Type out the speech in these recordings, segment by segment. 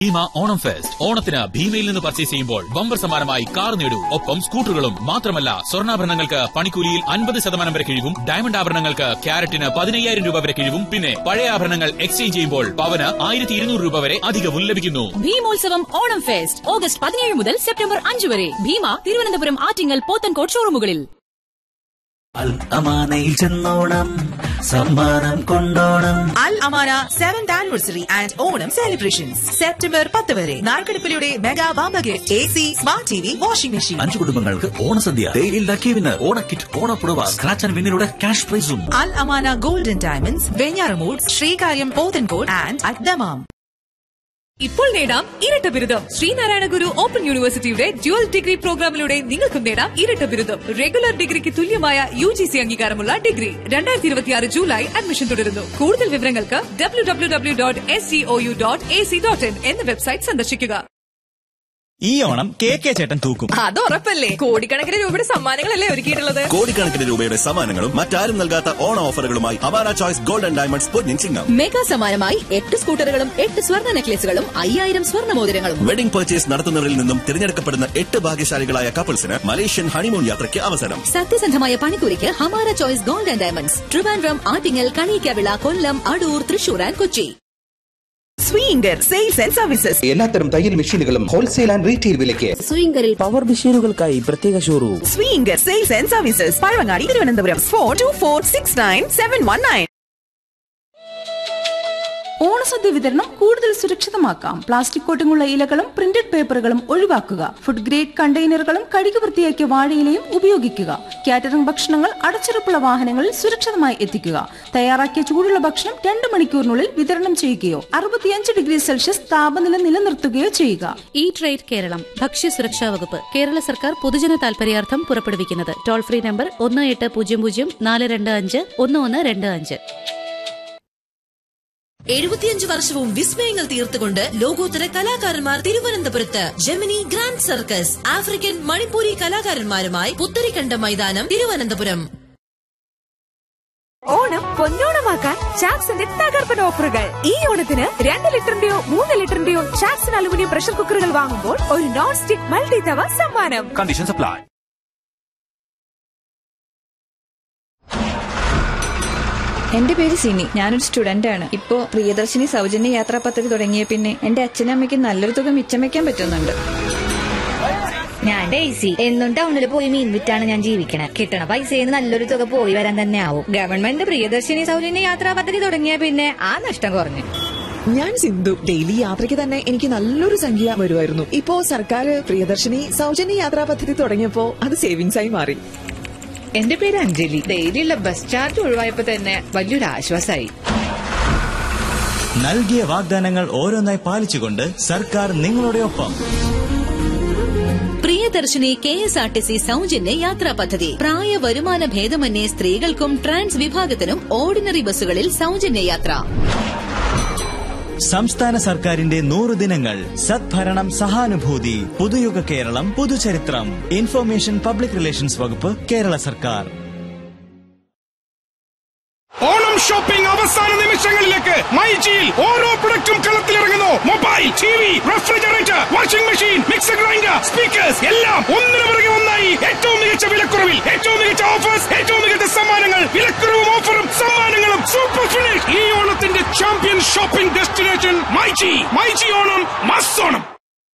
Bhima Onam fest ഓണത്തിന് ഭീമയിൽ നിന്ന് purchase ചെയ്യുമ്പോൾ ബമ്പർ സമ്മാനമായി കാർ നേടൂ ഒപ്പം സ്കൂട്ടറുകളും മാത്രമല്ല സ്വർണ്ണാഭരണങ്ങൾക്ക് പണിക്കൂലിയിൽ അൻപത് ശതമാനം വരെ കിഴിവും ഡയമണ്ട് ആഭരണങ്ങൾക്ക് ക്യാരറ്റിന് പതിനയ്യായിരം രൂപ വരെ കിഴിവും പിന്നെ പഴയ ആഭരണങ്ങൾ എക്സ്ചേഞ്ച് ചെയ്യുമ്പോൾ പവന് ആയിരത്തി ഇരുന്നൂറ് രൂപ വരെ അധികവും ലഭിക്കുന്നു ഭീമോത്സവം ഓണം ഫെസ്റ്റ് ഓഗസ്റ്റ് പതിനേഴ് മുതൽ സെപ്റ്റംബർ അഞ്ച് വരെ ഭീമ തിരുവനന്തപുരം ആറ്റിങ്ങൽ പോത്തൻകോട് ഷോറൂമുകളിൽ അൽ അമാനയിൽ ചെന്നോണം സമ്മാനം കൊണ്ടോണം Al Amana seventh anniversary and Onam celebrations September പത്ത് വരെ നാൽക്കടുപ്പിലൂടെ മെഗാ വാമ്പഗേറ്റ് A C smart T V washing machine അഞ്ചു കുടുംബങ്ങൾക്ക് ഓണസദ്യ തേയിൽ ലക്കിയവിന് ഓണക്കിറ്റ് ഓണപ്പുടവ സ്ക്രാച്ച് ആൻഡ് വിന്നിലൂടെ ക്യാഷ് പ്രൈസും Al Amana golden diamonds Venjaramoodu Sreekaryam Pothencode and അദ്ദമാം ഇപ്പോൾ നേടാം ഇരട്ട ബിരുദം ശ്രീനാരായണ ഗുരു ഓപ്പൺ യൂണിവേഴ്സിറ്റിയുടെ ഡ്യുവൽ ഡിഗ്രി പ്രോഗ്രാമിലൂടെ നിങ്ങൾക്കും നേടാം ഇരട്ട ബിരുദം റെഗുലർ ഡിഗ്രിക്ക് തുല്യമായ യു ജി സി അംഗീകാരമുള്ള ഡിഗ്രി രണ്ടായിരത്തി ഇരുപത്തിയാറ് ജൂലൈ അഡ്മിഷൻ തുടരുന്നു കൂടുതൽ വിവരങ്ങൾക്ക് W W W dot S C O U dot A C dot in എന്ന വെബ്സൈറ്റ് സന്ദർശിക്കുക ഈ ഓണം കെ കെ ചേട്ടൻ തൂക്കും അത് ഉറപ്പല്ലേ കോടിക്കണക്കിന് രൂപയുടെ സമ്മാനങ്ങളല്ലേ ഒരുക്കിയിട്ടുള്ളത് കോടിക്കണക്കിന് രൂപയുടെ സമ്മാനങ്ങളും മറ്റാരും നൽകാത്ത ഓണ ഓഫറുകളുമായി അവാര ചോയ്സ് ഗോൾഡൻ ഡയമണ്ട്സ് പൊന്നിൻ ചിങ്ങം മെഗാ സമ്മാനമായി എട്ട് സ്കൂട്ടറുകളും എട്ട് സ്വർണ്ണ നെക്ലേസുകളും അയ്യായിരം സ്വർണ്ണ മോതിരങ്ങളും വെഡിംഗ് പർച്ചേസ് നടത്തുന്നവരിൽ നിന്നും തിരഞ്ഞെടുക്കപ്പെടുന്ന എട്ട് ഭാഗ്യശാലികളായ കപ്പിൾസിന് മലേഷ്യൻ ഹണിമൂൺ യാത്രയ്ക്ക് അവസരം സത്യസന്ധമായ പണിക്കൂലിക്ക് Hamara choice gold and diamonds Trivandrum Attingal Kaliyakkavilai Kollam Adoor Thrissur and Kochi Swinger sales and services എല്ലാത്തരം തയ്യൽ മെഷീനുകളും ഹോൾസെയിൽ ആൻഡ് റീറ്റെയിൽ വിലയ്ക്ക് സ്വിംഗറിൽ പവർ മെഷീനുകൾക്കായി പ്രത്യേക showroom Swinger sales and services Pazhavangadi Thiruvananthapuram four two four six nine seven one nine ഓണസദ്യ വിതരണം കൂടുതൽ സുരക്ഷിതമാക്കാം പ്ലാസ്റ്റിക് കോട്ടിങ്ങുള്ള ഇലകളും പ്രിന്റഡ് പേപ്പറുകളും ഒഴിവാക്കുക ഫുഡ് ഗ്രേഡ് കണ്ടെയ്നറുകളും കഴുകി വൃത്തിയാക്കിയ വാഴയിലയും ഉപയോഗിക്കുക കാറ്ററിംഗ് ഭക്ഷണങ്ങൾ അടച്ചുറപ്പുള്ള വാഹനങ്ങളിൽ സുരക്ഷിതമായി എത്തിക്കുക തയ്യാറാക്കിയ ചൂടുള്ള ഭക്ഷണം രണ്ട് മണിക്കൂറിനുള്ളിൽ വിതരണം ചെയ്യുകയോ അറുപത്തിയഞ്ച് ഡിഗ്രി സെൽഷ്യസ് താപനില നിലനിർത്തുകയോ ചെയ്യുക ഈ ട്രേഡ് കേരളം ഭക്ഷ്യസുരക്ഷാ വകുപ്പ് കേരള സർക്കാർ പൊതുജന താൽപര്യാർത്ഥം പുറപ്പെടുവിക്കുന്നത് ടോൾ ഫ്രീ നമ്പർ ഒന്ന് എട്ട് പൂജ്യം പൂജ്യം നാല് രണ്ട് അഞ്ച് ഒന്ന് ഒന്ന് രണ്ട് അഞ്ച് എഴുപത്തിയഞ്ച് വർഷവും വിസ്മയങ്ങൾ തീർത്തുകൊണ്ട് ലോകോത്തര കലാകാരന്മാർ തിരുവനന്തപുരത്ത് Gemini grand circus African Manipuri കലാകാരന്മാരുമായി പുത്തരിക്കണ്ട മൈതാനം തിരുവനന്തപുരം ഓണം പൊന്നോണമാക്കാൻ ചാക്സിന്റെ തകർപ്പൻ ഓഫറുകൾ ഈ ഓണത്തിന് രണ്ട് ലിറ്ററിന്റെയോ മൂന്ന് ലിറ്ററിന്റെയോ ചാക്സൺ അലുമിനിയം പ്രഷർ കുക്കറുകൾ വാങ്ങുമ്പോൾ ഒരു നോൺ സ്റ്റിക് മൾട്ടി തവ സമ്മാനം കണ്ടീഷൻ സപ്ലൈ എന്റെ പേര് സിനി ഞാനൊരു സ്റ്റുഡന്റ് ആണ് ഇപ്പോ പ്രിയദർശിനി സൗജന്യ യാത്രാ പദ്ധതി തുടങ്ങിയ പിന്നെ എന്റെ അച്ഛനും അമ്മയ്ക്കും നല്ലൊരു തുക മിച്ചം വെക്കാൻ പറ്റുന്നുണ്ട് ഞാൻ ഡേസി എന്നും ടൗണിൽ പോയി മീൻ വിറ്റാണ് ഞാൻ ജീവിക്കണേ കിട്ടണ പൈസയിൽ നല്ലൊരു തുക പോയി വരാൻ തന്നെ ആവും ഗവൺമെന്റ് പ്രിയദർശിനി സൗജന്യ യാത്രാ പദ്ധതി തുടങ്ങിയ പിന്നെ ആ നഷ്ടം കുറഞ്ഞു ഞാൻ സിന്ധു ഡെയിലി യാത്രയ്ക്ക് തന്നെ എനിക്ക് നല്ലൊരു സംഖ്യ വരുമായിരുന്നു ഇപ്പോ സർക്കാർ പ്രിയദർശിനി സൗജന്യ യാത്രാ പദ്ധതി തുടങ്ങിയപ്പോ അത് സേവിങ്സ് ആയി മാറി എന്റെ പേര് അഞ്ജലി ഡെയിലിയുള്ള ബസ് ചാർജ് ഒഴിവായപ്പോ തന്നെ വലിയൊരു ആശ്വാസമായി നൽകിയ വാഗ്ദാനങ്ങൾ ഓരോന്നായി പാലിച്ചുകൊണ്ട് സർക്കാർ നിങ്ങളുടെ ഒപ്പം Priyadarshini K S R T C സൗജന്യ യാത്രാ പദ്ധതി പ്രായ വരുമാന ഭേദമന്യേ സ്ത്രീകൾക്കും ട്രാൻസ് വിഭാഗത്തിനും ഓർഡിനറി ബസ്സുകളിൽ സൗജന്യ യാത്ര സംസ്ഥാന സർക്കാരിന്റെ നൂറ് ദിനങ്ങൾ സദ്ഭരണം സഹാനുഭൂതി പുതുയുഗ കേരളം പുതുചരിത്രം ഇൻഫർമേഷൻ പബ്ലിക് റിലേഷൻസ് വകുപ്പ് കേരള സർക്കാർ ഓണം ഷോപ്പിംഗ് അവസാന നിമിഷങ്ങളിലേക്ക് മൈജിയിൽ ഓരോ പ്രൊഡക്റ്റും കളത്തിലിറങ്ങുന്നു mobile T V refrigerator washing machine mixer grinder speakers എല്ലാം ഒന്നിനു പുറകെ ഒന്നായി ഏറ്റവും മികച്ച വിലക്കുറവിൽ ഏറ്റവും മികച്ച ഓഫേഴ്സ് ഏറ്റവും മികച്ച സമ്മാനങ്ങൾ വിലക്കുറവും ഓഫറും സമ്മാനങ്ങളും സൂപ്പർ ഫിനിഷ് ഈ ഓണത്തിന്റെ champion shopping destination myG myG Onam മസ് ഓണം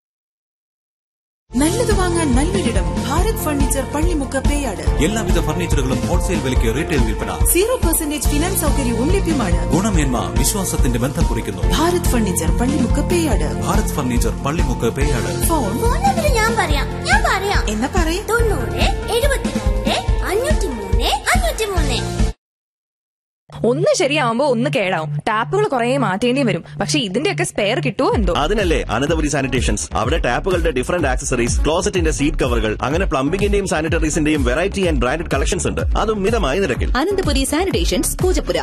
നല്ലത് വാങ്ങാൻ നല്ലൊരിടം ഭാരത് ഫർണിച്ചർ പള്ളിമുക്ക് പേയാട് എല്ലാവിധ ഫർണിച്ചറുകളും ഹോൾസെയിൽ വിലയ്ക്ക് റീറ്റെയിൽ വിൽപ്പന സീറോ പെർസെന്റേജ് ഫിനാൻസ് സൗകര്യവും ലഭ്യമാണ് ഗുണമേന്മ വിശ്വാസത്തിന്റെ ബന്ധം കുറിക്കുന്നു Bharat furniture Pallimukku Peyad Bharat furniture Pallimukku Peyad phone ഞാൻ പറയാം ഞാൻ പറയാം എന്നാ പറയേ തൊണ്ണൂറ് എഴുപത്തിരണ്ട് അഞ്ഞൂറ്റി മൂന്ന് അഞ്ഞൂറ്റി മൂന്ന് ഒന്ന് ശരിയാവുമ്പോ ഒന്ന് കേടാവും ടാപ്പുകൾ കുറെ മാറ്റേണ്ടി വരും പക്ഷെ ഇതിന്റെയൊക്കെ സ്പെയർ കിട്ടുമോ എന്തോ അതിനല്ലേ അനന്തപുരി സാനിറ്റേഷൻസ് അവിടെ ടാപ്പുകളുടെ ഡിഫറന്റ് ആക്സസറീസ് ക്ലോസറ്റിന്റെ സീറ്റ് കവറുകൾ അങ്ങനെ പ്ലംബിംഗിന്റെയും സാനിറ്ററീസിന്റെയും വെറൈറ്റി ആൻഡ് ബ്രാൻഡഡ് കളക്ഷൻസ് ഉണ്ട് അതും മിതമായ നിരക്കിൽ അനന്തപുരി സാനിറ്റേഷൻസ് പൂജപ്പുര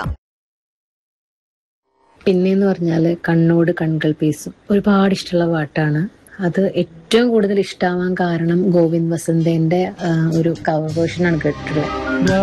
പിന്നെന്ന് പറഞ്ഞാല് കണ്ണോട് കൺകൾ പേസും ഒരുപാട് ഇഷ്ടമുള്ള പാട്ടാണ് അത് ഏറ്റവും കൂടുതൽ ഇഷ്ടാവാൻ കാരണം ഗോവിന്ദ് വസന്തന്റെ ആ, ഒരു കവർ വേർഷനാണ് കേട്ടിട്ടുള്ളത്